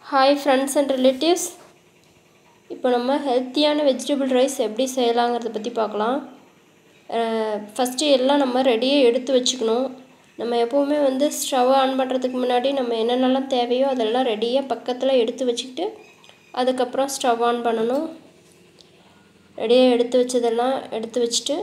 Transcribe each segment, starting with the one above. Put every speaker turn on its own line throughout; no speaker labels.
hi friends and relatives இப்போ நம்ம ஹெல்த்தியான வெஜிடபிள் ரைஸ் எப்படி செய்யலாங்கிறத பற்றி பார்க்கலாம் ஃபஸ்ட்டு எல்லாம் நம்ம ரெடியாக எடுத்து வச்சுக்கணும் நம்ம எப்போவுமே வந்து ஸ்டவ் ஆன் பண்ணுறதுக்கு முன்னாடி நம்ம என்னென்னலாம் தேவையோ அதெல்லாம் ரெடியாக பக்கத்தில் எடுத்து வச்சுக்கிட்டு அதுக்கப்புறம் ஸ்டவ் ஆன் பண்ணணும் ரெடியாக எடுத்து வச்சதெல்லாம் எடுத்து வச்சுட்டு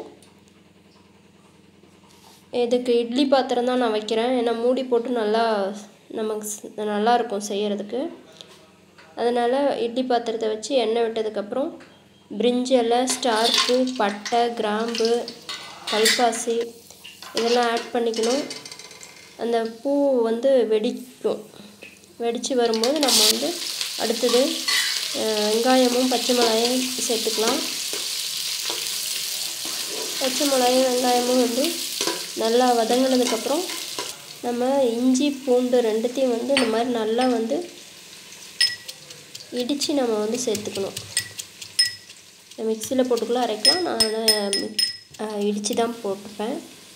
இதுக்கு இட்லி பாத்திரம் தான் நான் வைக்கிறேன் ஏன்னா மூடி போட்டு நல்லா நமக்கு நல்லா இருக்கும் செய்கிறதுக்கு அதனால் இட்லி பாத்திரத்தை வச்சு எண்ணெய் விட்டதுக்கப்புறம் பிரிஞ்சி இலை ஸ்டார் பூ பட்டை கிராம்பு கல்பாசி இதெல்லாம் ஆட் பண்ணிக்கணும் அந்த பூ வந்து வெடிக்கும் வெடித்து வரும்போது நம்ம வந்து அடுத்தது வெங்காயமும் பச்சை மிளகாயும் சேர்த்துக்கலாம் பச்சை மிளகாயும் வெங்காயமும் வந்து நல்லா வதங்கினதுக்கப்புறம் நம்ம இஞ்சி பூண்டு ரெண்டுத்தையும் வந்து இந்த மாதிரி நல்லா வந்து இடித்து நம்ம வந்து சேர்த்துக்கணும் மிக்சியில் போட்டுக்கலாம் அரைக்கலாம் நான் இடித்து தான் போட்டுப்பேன்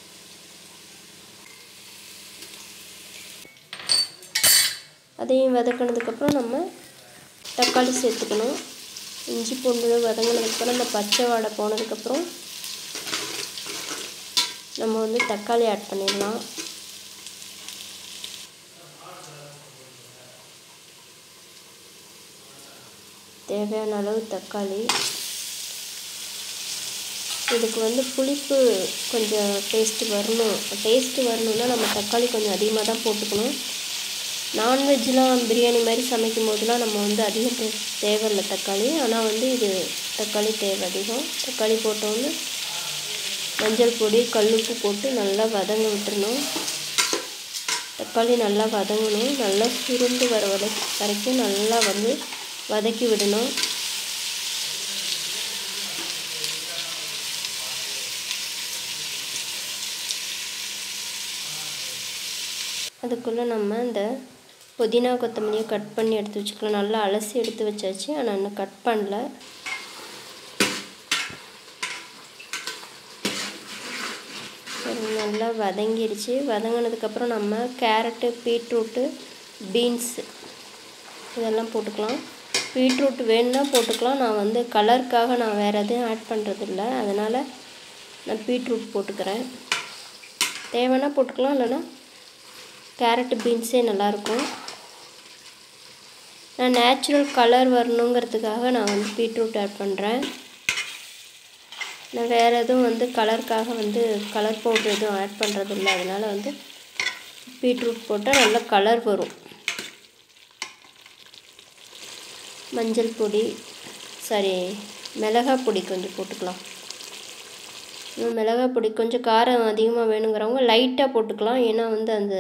அதையும் வதக்கினதுக்கப்புறம் நம்ம தக்காளி சேர்த்துக்கணும் இஞ்சி பூண்டு வதங்கினதுக்கப்புறம் இந்த பச்சை வாடை போனதுக்கப்புறம் நம்ம வந்து தக்காளி ஆட் பண்ணிடலாம் தேவையான அளவு தக்காளி இதுக்கு வந்து புளிப்பு கொஞ்சம் டேஸ்ட்டு வரணும் டேஸ்ட்டு வரணுன்னா நம்ம தக்காளி கொஞ்சம் அதிகமாக தான் போட்டுக்கணும் நான்வெஜ்லாம் பிரியாணி மாதிரி சமைக்கும் போதெலாம் நம்ம வந்து அதிகம் தேவையில்லை தக்காளி ஆனால் வந்து இது தக்காளி தேவை அதிகம் தக்காளி போட்டோன்னு மஞ்சள் பொடி கல்லுப்பு போட்டு நல்லா வதங்க விட்டுறணும் தக்காளி நல்லா வதங்கணும் நல்லா சுருண்டு வர வரை வரைக்கும் நல்லா வந்து வதக்கி விடணும் அதுக்குள்ளே நம்ம இந்த புதினா கொத்தமல்லியை கட் பண்ணி எடுத்து வச்சுக்கலாம் நல்லா அலசி எடுத்து வச்சாச்சு ஆனால் இன்னும் கட் பண்ணல நல்லா வதங்கிடுச்சு வதங்கினதுக்கப்புறம் நம்ம கேரட்டு பீட்ரூட்டு பீன்ஸு இதெல்லாம் போட்டுக்கலாம் பீட்ரூட் வேணும்னா போட்டுக்கலாம் நான் வந்து கலருக்காக நான் வேறு எதுவும் ஆட் பண்ணுறதில்ல அதனால் நான் பீட்ரூட் போட்டுக்கிறேன் தேவைன்னா போட்டுக்கலாம் இல்லைன்னா கேரட்டு பீன்ஸே நல்லாயிருக்கும் நான் நேச்சுரல் கலர் வரணுங்கிறதுக்காக நான் வந்து பீட்ரூட் ஆட் பண்ணுறேன் நான் வேறு எதுவும் வந்து கலருக்காக வந்து கலர் பவுட்ரு எதுவும் ஆட் பண்ணுறதில்ல அதனால் வந்து பீட்ரூட் போட்டால் நல்ல கலர் வரும் மஞ்சள் பொடி சாரி மிளகாய் பொடி கொஞ்சம் போட்டுக்கலாம் மிளகாய் பொடி கொஞ்சம் காரம் அதிகமாக வேணுங்கிறவங்க லைட்டாக போட்டுக்கலாம் ஏன்னா வந்து அந்த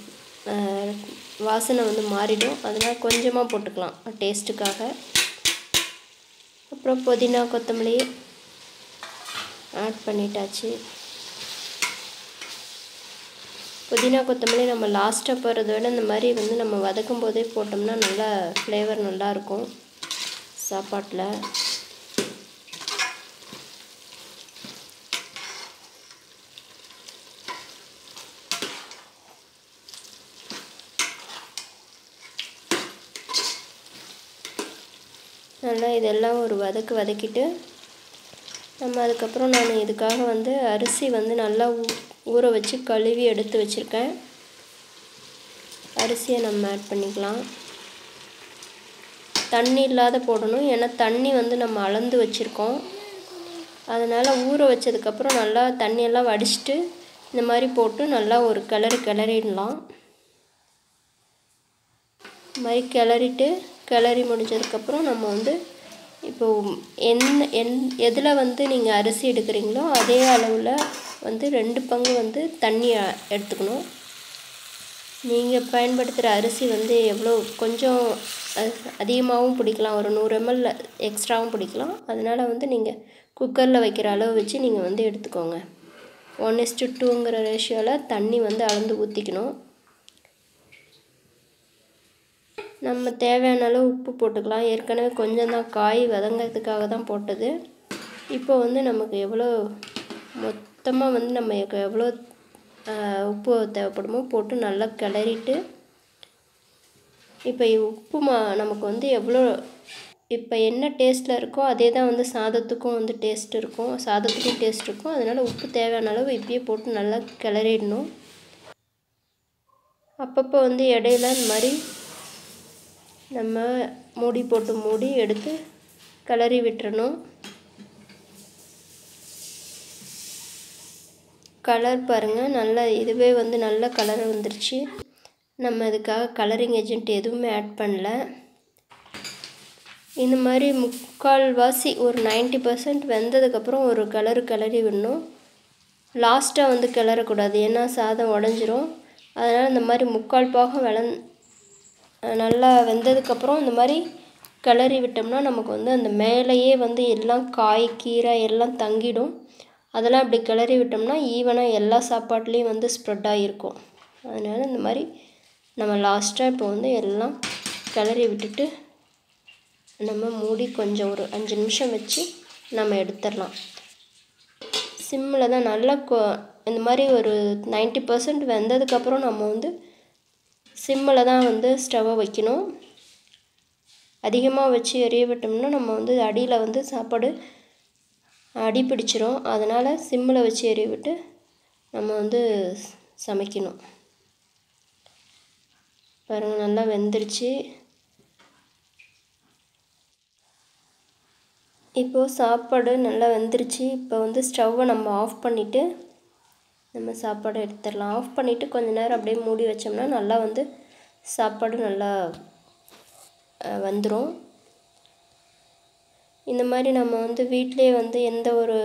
வாசனை வந்து மாறிடும் அதனால் கொஞ்சமாக போட்டுக்கலாம் டேஸ்ட்டுக்காக அப்புறம் புதினா கொத்தமல்லி ஆட் பண்ணிட்டாச்சு புதினா கொத்தமல்லி நம்ம லாஸ்ட்டாக போடுறத விட இந்த மாதிரி வந்து நம்ம வதக்கும் போதே போட்டோம்னா நல்லா ஃப்ளேவர் நல்லாயிருக்கும் சாப்பாட்டில் நல்லா இதெல்லாம் ஒரு வதக்கு வதக்கிட்டு நம்ம அதுக்கப்புறம் நான் இதுக்காக வந்து அரிசி வந்து நல்லா ஊற வச்சு கழுவி எடுத்து வச்சுருக்கேன் அரிசியை நம்ம ஆட் பண்ணிக்கலாம் தண்ணி இல்லாத போடணும் ஏன்னா தண்ணி வந்து நம்ம அளந்து வச்சுருக்கோம் அதனால் ஊற வச்சதுக்கப்புறம் நல்லா தண்ணியெல்லாம் வடிச்சிட்டு இந்த மாதிரி போட்டு நல்லா ஒரு கிளறி கிளறிடலாம் இந்த மாதிரி கிளறிட்டு கிளறி முடிஞ்சதுக்கப்புறம் நம்ம வந்து இப்போ எந்த எந் எதில் வந்து நீங்கள் அரிசி எடுக்கிறீங்களோ அதே அளவில் வந்து ரெண்டு பங்கு வந்து தண்ணி எடுத்துக்கணும் நீங்கள் பயன்படுத்துகிற அரிசி வந்து எவ்வளோ கொஞ்சம் அதிகமாகவும் பிடிக்கலாம் ஒரு நூறு எம்எல் எக்ஸ்ட்ராவும் பிடிக்கலாம் அதனால் வந்து நீங்கள் குக்கரில் வைக்கிற அளவு வச்சு நீங்கள் வந்து எடுத்துக்கோங்க ஒன் இஸ்டு டூங்கிற ரேஷியோவில் தண்ணி வந்து அளந்து ஊற்றிக்கணும் நம்ம தேவையான அளவு உப்பு போட்டுக்கலாம் ஏற்கனவே கொஞ்சம் தான் காய் வதங்கிறதுக்காக தான் போட்டது இப்போ வந்து நமக்கு எவ்வளோ மொத்தமாக வந்து நம்ம எவ்வளோ உப்பு தேவைப்படுமோ போட்டு நல்லா கிளறிட்டு இப்போ உப்பு மா நமக்கு வந்து எவ்வளோ இப்போ என்ன டேஸ்ட்டில் இருக்கோ அதே தான் வந்து சாதத்துக்கும் வந்து டேஸ்ட் இருக்கும் சாதத்துக்கும் டேஸ்ட் இருக்கும் அதனால் உப்பு தேவையான அளவு இப்பயே போட்டு நல்லா கிளறிடணும் அப்பப்போ வந்து இடையில இந்த மாதிரி நம்ம மூடி போட்டு மூடி எடுத்து கிளறி விட்டுறணும் கலர் பாருங்கள் நல்லா இதுவே வந்து நல்ல கலர் வந்துருச்சு நம்ம அதுக்காக கலரிங் ஏஜென்ட் எதுவுமே ஆட் பண்ணல இந்த மாதிரி முக்கால்வாசி ஒரு நைன்ட்டி பர்சன்ட் வெந்ததுக்கப்புறம் ஒரு கலரு கிளறி விடணும் லாஸ்ட்டாக வந்து கிளறக்கூடாது ஏன்னா சாதம் உடஞ்சிரும் அதனால் இந்த மாதிரி முக்கால் பாகம் விளந் நல்லா வெந்ததுக்கப்புறம் இந்த மாதிரி கிளறி விட்டோம்னா நமக்கு வந்து அந்த மேலேயே வந்து எல்லாம் காய் கீரை எல்லாம் தங்கிடும் அதெல்லாம் அப்படி கிளறி விட்டோம்னா ஈவனாக எல்லா சாப்பாட்லேயும் வந்து ஸ்ப்ரெட் ஆகிருக்கும் அதனால் இந்த மாதிரி நம்ம லாஸ்ட்டாக இப்போ வந்து எல்லாம் கிளறி விட்டுட்டு நம்ம மூடி கொஞ்சம் ஒரு அஞ்சு நிமிஷம் வச்சு நம்ம எடுத்துடலாம் சிம்மில் தான் நல்லா கொ இந்த மாதிரி ஒரு நைன்ட்டி பர்சன்ட் வெந்ததுக்கப்புறம் நம்ம வந்து சிம்மில் தான் வந்து ஸ்டவ்வை வைக்கணும் அதிகமாக வச்சு எரிய விட்டோம்னா நம்ம வந்து அடியில் வந்து சாப்பாடு அடி பிடிச்சிரும் அதனால் சிம்மில் வச்சு எரிய விட்டு நம்ம வந்து சமைக்கணும் பாருங்கள் நல்லா வெந்துருச்சு இப்போது சாப்பாடு நல்லா வெந்துருச்சு இப்போ வந்து ஸ்டவ்வை நம்ம ஆஃப் பண்ணிவிட்டு நம்ம சாப்பாடு எடுத்துடலாம் ஆஃப் பண்ணிவிட்டு கொஞ்ச நேரம் அப்படியே மூடி வச்சோம்னா நல்லா வந்து சாப்பாடு நல்லா வந்துடும் இந்த மாதிரி நம்ம வந்து வீட்டிலே வந்து எந்த ஒரு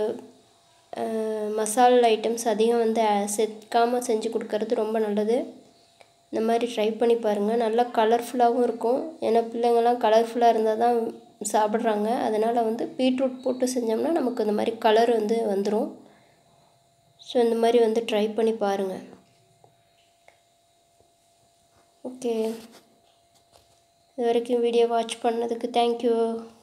மசாலா ஐட்டம்ஸ் அதிகம் வந்து சேர்க்காமல் செஞ்சு கொடுக்கறது ரொம்ப நல்லது இந்த மாதிரி ட்ரை பண்ணி பாருங்கள் நல்லா கலர்ஃபுல்லாகவும் இருக்கும் ஏன்னா பிள்ளைங்கள்லாம் கலர்ஃபுல்லாக இருந்தால் தான் சாப்பிட்றாங்க அதனால் வந்து பீட்ரூட் போட்டு செஞ்சோம்னா நமக்கு இந்த மாதிரி கலர் வந்து வந்துடும் ஸோ இந்த மாதிரி வந்து ட்ரை பண்ணி பாருங்கள் ஓகே இது வரைக்கும் வீடியோ வாட்ச் பண்ணதுக்கு தேங்க்யூ